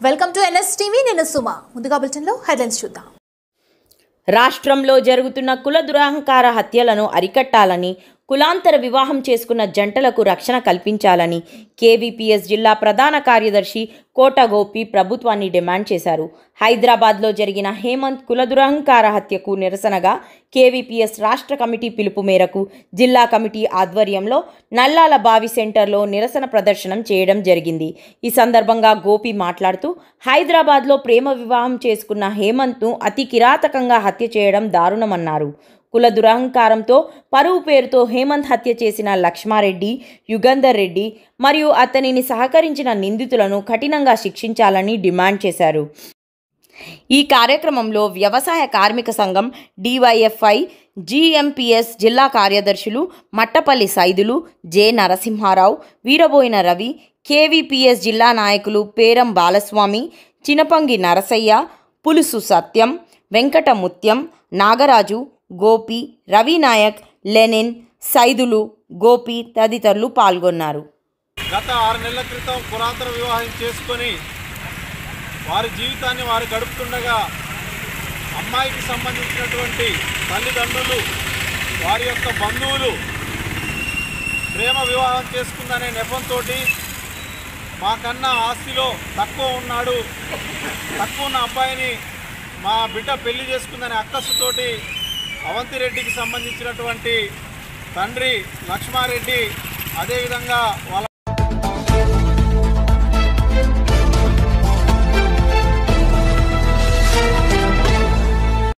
welcome to NS TV నేను సుమ ముందుగా బులెటిన్లో హెడ్లైన్స్ చూద్దాం రాష్ట్రంలో జరుగుతున్న కుల దురహంకార హత్యలను అరికట్టాలని కులాంతర వివాహం చేసుకున్న జంటలకు రక్షణ కల్పించాలని కేవీపీఎస్ జిల్లా ప్రధాన కార్యదర్శి కోట గోపి ప్రభుత్వాన్ని డిమాండ్ చేశారు హైదరాబాద్లో జరిగిన హేమంత్ కుల దురహంకార హత్యకు నిరసనగా కేవీపీఎస్ రాష్ట్ర కమిటీ పిలుపు మేరకు జిల్లా కమిటీ ఆధ్వర్యంలో నల్లాల బావి సెంటర్లో నిరసన ప్రదర్శనం చేయడం జరిగింది ఈ సందర్భంగా గోపి మాట్లాడుతూ హైదరాబాద్లో ప్రేమ వివాహం చేసుకున్న హేమంత్ను అతి కిరాతకంగా హత్య చేయడం దారుణమన్నారు కుల దురహంకారంతో పరువు పేరుతో హేమంత్ హత్య చేసిన లక్ష్మారెడ్డి యుగంధర్ రెడ్డి మరియు అతనిని సహకరించిన నిందితులను కఠినంగా శిక్షించాలని డిమాండ్ చేశారు ఈ కార్యక్రమంలో వ్యవసాయ కార్మిక సంఘం డివైఎఫ్ఐ జిఎంపిఎస్ జిల్లా కార్యదర్శులు మట్టపల్లి సైదులు జె నరసింహారావు వీరబోయిన రవి కేవీపీఎస్ జిల్లా నాయకులు పేరం బాలస్వామి చినపంగి నరసయ్య పులుసు సత్యం వెంకట ముత్యం నాగరాజు గోపి రవి నాయక్ లెనిన్ సైదులు గోపి తదితరులు పాల్గొన్నారు గత ఆరు నెలల క్రితం కులాంతర వివాహం చేసుకొని వారి జీవితాన్ని వారు గడుపుతుండగా అమ్మాయికి సంబంధించినటువంటి తల్లిదండ్రులు వారి యొక్క బంధువులు ప్రేమ వివాహం చేసుకుందనే నెపంతో మాకన్నా ఆస్తిలో తక్కువ ఉన్నాడు తక్కువ ఉన్న అబ్బాయిని మా బిడ్డ పెళ్లి చేసుకుందనే అక్కసుతోటి అవంతిరెడ్డికి సంబంధించినటువంటి తండ్రి లక్ష్మారెడ్డి అదేవిధంగా వాళ్ళ